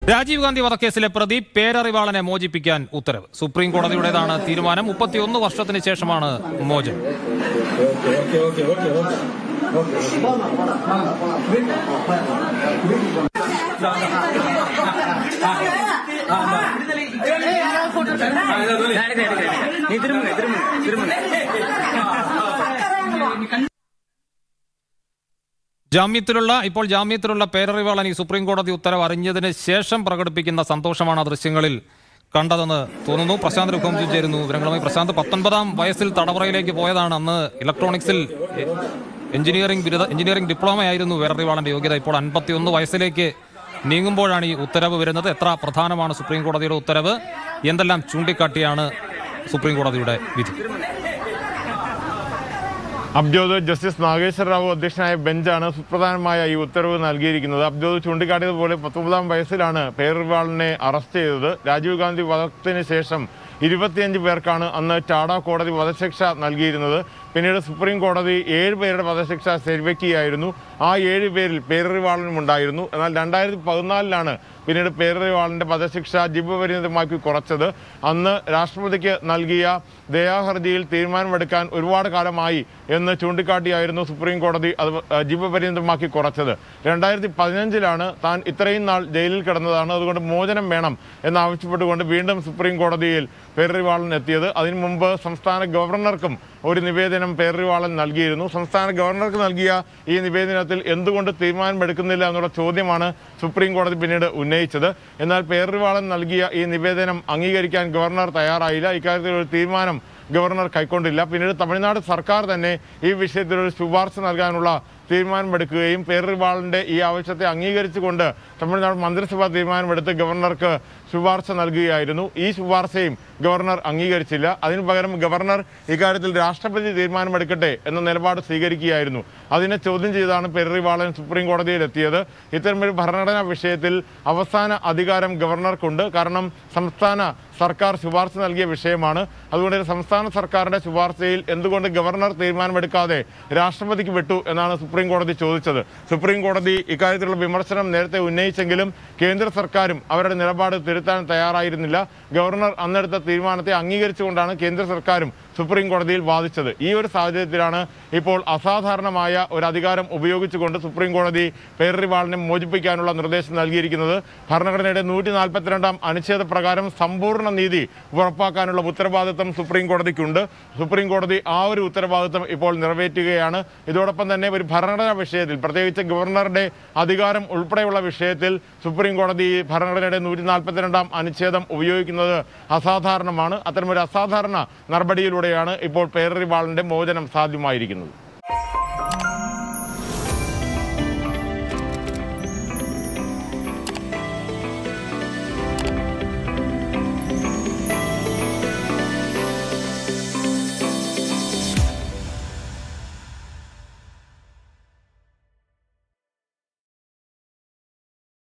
രാജീവ് ഗാന്ധി വധക്കേസിലെ പ്രതി പേരറിവാളനെ മോചിപ്പിക്കാൻ ഉത്തരവ് സുപ്രീം കോടതിയുടേതാണ് തീരുമാനം മുപ്പത്തിയൊന്ന് വർഷത്തിന് ശേഷമാണ് മോചനം நீ திரும்புங்க திரும்புங்க திரும்புங்க ജാമ്യത്തിലുള്ള ഇപ്പോൾ ജാമ്യത്തിലുള്ള പേരറിവാളൻ ഈ സുപ്രീം കോടതി ഉത്തരവ് അറിഞ്ഞതിന് ശേഷം പ്രകടിപ്പിക്കുന്ന സന്തോഷമാണ് ആ ദൃശ്യങ്ങളിൽ കണ്ടതെന്ന് തോന്നുന്നു പ്രശാന്ത് രഘുവംശി ചേരുന്നു വിവരങ്ങളുമായി പ്രശാന്ത് പത്തൊൻപതാം വയസ്സിൽ തടവറയിലേക്ക് പോയതാണ് അന്ന് ഇലക്ട്രോണിക്സിൽ എ- എഞ്ചിനീയറിംഗ് ബിരുദ എഞ്ചിനീയറിംഗ് ഡിപ്ലോമയായിരുന്നു പേരറിവാളന്റെ യോഗ്യത ഇപ്പോൾ അൻപത്തിയൊന്ന് വയസ്സിലേക്ക് നീങ്ങുമ്പോഴാണ് ഈ ഉത്തരവ് വരുന്നത് എത്ര പ്രധാനമാണ് സുപ്രീം കോടതിയുടെ ഉത്തരവ് എന്തെല്ലാം ചൂണ്ടിക്കാട്ടിയാണ് സുപ്രീം കോടതിയുടെ വിധി അബ്ജോദ് ജസ്റ്റിസ് നാഗേശ്വര റാവു അധ്യക്ഷനായ ബെഞ്ചാണ് സുപ്രധാനമായ ഈ ഉത്തരവ് നൽകിയിരിക്കുന്നത് അബ്ജോദ് ചൂണ്ടിക്കാട്ടിയതുപോലെ പത്തൊമ്പതാം വയസ്സിലാണ് പേർവാളിനെ അറസ്റ്റ് ചെയ്തത് രാജീവ് ഗാന്ധി വധത്തിന് ശേഷം ഇരുപത്തിയഞ്ച് പേർക്കാണ് അന്ന് ടാഡ കോടതി വധശിക്ഷ നൽകിയിരുന്നത് പിന്നീട് സുപ്രീം കോടതി ഏഴ് പേരുടെ വധശിക്ഷ ശരിവെക്കുകയായിരുന്നു ആ ഏഴ് പേരിൽ പേരറിവാളനും ഉണ്ടായിരുന്നു എന്നാൽ രണ്ടായിരത്തി പതിനാലിലാണ് പിന്നീട് പേരറിവാളിന്റെ വധശിക്ഷ ജീവപര്യന്തമാക്കി കുറച്ചത് അന്ന് രാഷ്ട്രപതിക്ക് നൽകിയ ദയാഹർജിയിൽ തീരുമാനമെടുക്കാൻ ഒരുപാട് കാലമായി എന്ന് ചൂണ്ടിക്കാട്ടിയായിരുന്നു സുപ്രീം കോടതി അത് ഏഹ്, ജീവപര്യന്തമാക്കി കുറച്ചത് രണ്ടായിരത്തി പതിനഞ്ചിലാണ് താൻ ഇത്രയും നാൾ ജയിലിൽ കിടന്നതാണ് അതുകൊണ്ട് മോചനം വേണം എന്നാവശ്യപ്പെട്ടുകൊണ്ട് വീണ്ടും സുപ്രീം കോടതിയിൽ പേരറിവാളൻ എത്തിയത് അതിനു മുമ്പ് സംസ്ഥാന ഗവർണർക്കും ഒരു നിവേദനം പേരറിവാളൻ നൽകിയിരുന്നു സംസ്ഥാന ഗവർണർക്ക് നൽകിയ ഈ നിവേദനത്തിൽ എന്തുകൊണ്ട് തീരുമാനമെടുക്കുന്നില്ല എന്നുള്ള ചോദ്യമാണ് സുപ്രീം കോടതി പിന്നീട് ഉന്നയിച്ചത് എന്നാൽ പേരറിവാളൻ നൽകിയ ഈ നിവേദനം അംഗീകരിക്കാൻ ഗവർണർ തയ്യാറായില്ല ഇക്കാര്യത്തിൽ ഒരു തീരുമാനം ഗവർണർ കൈക്കൊണ്ടില്ല പിന്നീട് തമിഴ്നാട് സർക്കാർ തന്നെ ഈ വിഷയത്തിൽ ഒരു ശുപാർശ നൽകാനുള്ള തീരുമാനമെടുക്കുകയും പേരറിവാളിന്റെ ഈ ആവശ്യത്തെ അംഗീകരിച്ചുകൊണ്ട് തമിഴ്നാട് മന്ത്രിസഭ തീരുമാനമെടുത്ത് ഗവർണർക്ക് ശുപാർശ നൽകുകയായിരുന്നു ഈ ശുപാർശയും ഗവർണർ അംഗീകരിച്ചില്ല അതിനു പകരം ഗവർണർ ഇക്കാര്യത്തിൽ രാഷ്ട്രപതി തീരുമാനമെടുക്കട്ടെ എന്ന നിലപാട് സ്വീകരിക്കുകയായിരുന്നു അതിനെ ചോദ്യം ചെയ്താണ് പെരറിവാളൻ സുപ്രീം കോടതിയിൽ എത്തിയത് ഇത്തരമൊരു ഭരണഘടനാ വിഷയത്തിൽ അവസാന അധികാരം ഗവർണർക്കുണ്ട് കാരണം സംസ്ഥാന സർക്കാർ ശുപാർശ നൽകിയ വിഷയമാണ് അതുകൊണ്ട് തന്നെ സംസ്ഥാന സർക്കാരിന്റെ ശുപാർശയിൽ എന്തുകൊണ്ട് ഗവർണർ തീരുമാനമെടുക്കാതെ രാഷ്ട്രപതിക്ക് വിട്ടു എന്നാണ് സുപ്രീം കോടതി ചോദിച്ചത് സുപ്രീം കോടതി ഇക്കാര്യത്തിലുള്ള വിമർശനം നേരത്തെ ഉന്നയിച്ചെങ്കിലും കേന്ദ്ര സർക്കാരും അവരുടെ നിലപാട് തിരുത്താൻ തയ്യാറായിരുന്നില്ല ഗവർണർ അന്നെടുത്ത തീരുമാനത്തെ അംഗീകരിച്ചുകൊണ്ടാണ് കേന്ദ്ര സർക്കാരും സുപ്രീം കോടതിയിൽ വാദിച്ചത് ഈ ഒരു സാഹചര്യത്തിലാണ് ഇപ്പോൾ അസാധാരണമായ ഒരു അധികാരം ഉപയോഗിച്ചുകൊണ്ട് സുപ്രീം കോടതി പേരറിവാളിനെ മോചിപ്പിക്കാനുള്ള നിർദ്ദേശം നൽകിയിരിക്കുന്നത് ഭരണഘടനയുടെ നൂറ്റി നാൽപ്പത്തിരണ്ടാം അനുച്ഛേദ പ്രകാരം സമ്പൂർണ്ണ നീതി ഉറപ്പാക്കാനുള്ള ഉത്തരവാദിത്തം സുപ്രീം കോടതിക്കുണ്ട് സുപ്രീം കോടതി ആ ഒരു ഉത്തരവാദിത്തം ഇപ്പോൾ നിറവേറ്റുകയാണ് ഇതോടൊപ്പം തന്നെ ഒരു ഭരണഘടനാ വിഷയത്തിൽ പ്രത്യേകിച്ച് ഗവർണറുടെ അധികാരം ഉൾപ്പെടെയുള്ള വിഷയത്തിൽ സുപ്രീം കോടതി ഈ ഭരണഘടനയുടെ നൂറ്റി നാൽപ്പത്തിരണ്ടാം അനുച്ഛേദം ഉപയോഗിക്കുന്നത് അസാധാരണമാണ് അത്തരമൊരു അസാധാരണ നടപടിയിലൂടെയാണ് ഇപ്പോൾ പേരറിവാളിന്റെ മോചനം സാധ്യമായിരിക്കുന്നത്